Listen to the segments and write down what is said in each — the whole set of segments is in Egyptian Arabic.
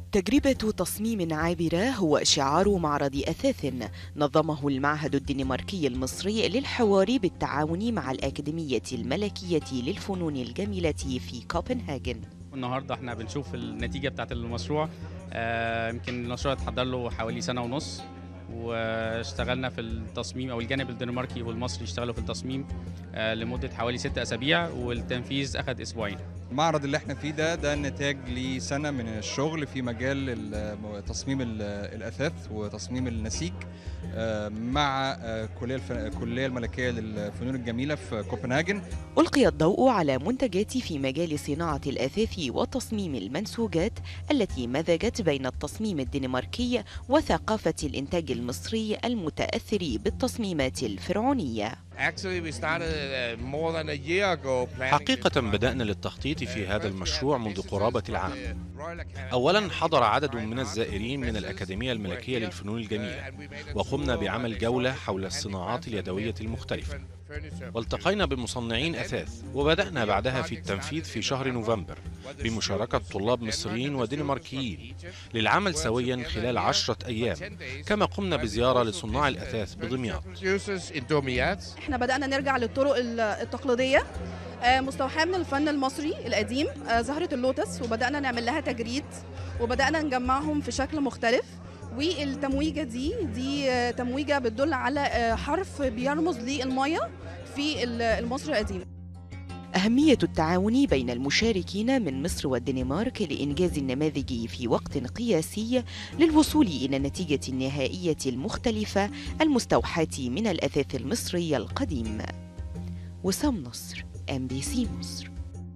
تجربة تصميم عابرة هو شعار معرض أثاث نظمه المعهد الدنماركي المصري للحوار بالتعاون مع الأكاديمية الملكية للفنون الجميلة في كوبنهاجن النهارده احنا بنشوف النتيجه بتاعت المشروع آه، يمكن المشروع اتحضر له حوالي سنه ونص واشتغلنا في التصميم او الجانب الدنماركي والمصري اشتغلوا في التصميم آه، لمده حوالي ست اسابيع والتنفيذ اخذ اسبوعين المعرض اللي احنا فيه ده ده نتاج لسنه من الشغل في مجال ال- تصميم ال- الاثاث وتصميم النسيج آه، مع آه، كليه الف- الكليه الملكيه للفنون الجميله في كوبنهاجن ألقي الضوء على منتجات في مجال صناعة الأثاث وتصميم المنسوجات التي مزجت بين التصميم الدنماركي وثقافة الإنتاج المصري المتأثر بالتصميمات الفرعونية Actually, we started uh, more than a year ago planning حقيقة this بدأنا project. للتخطيط في Uh, هذا first we المشروع had منذ visitors قرابة from العام the Royal Academy أولا of حضر عدد Fine من Arts الزائرين من professors الأكاديمية who were الملكية here. للفنون الجميلة Uh, and we made a وقمنا tour بعمل and they جولة saw the حول handicrafts الصناعات and اليدوية the المختلفة different furniture والتقينا بمصنعين أثاث وبدأنا بعدها في التنفيذ في شهر نوفمبر بمشاركة طلاب مصريين ودنماركيين للعمل سويا خلال عشرة أيام كما قمنا بزيارة لصناع الأثاث بدمياط Producers in Domiat. احنا بدأنا نرجع للطرق ال- التقليدية آه، مستوحاة من الفن المصري القديم آه، زهرة اللوتس وبدأنا نعمل لها تجريد وبدأنا نجمعهم في شكل مختلف والتمويجة دي دي آه، تمويجة بتدل على آه، حرف بيرمز للمية في ال- المصري القديم أهمية التعاون بين المشاركين من مصر والدنمارك لإنجاز النماذج في وقت قياسي للوصول إلى النتيجة النهائية المختلفة المستوحاة من الأثاث المصري القديم وسام نصر ام بي سي مصر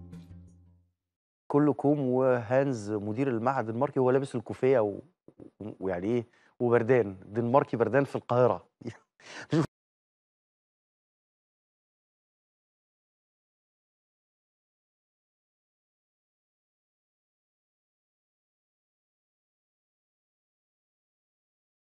كله كوم وهانز مدير المعهد الدنماركي هو لابس الكوفيه و... ويعني ايه وبردان دنماركي بردان في القاهره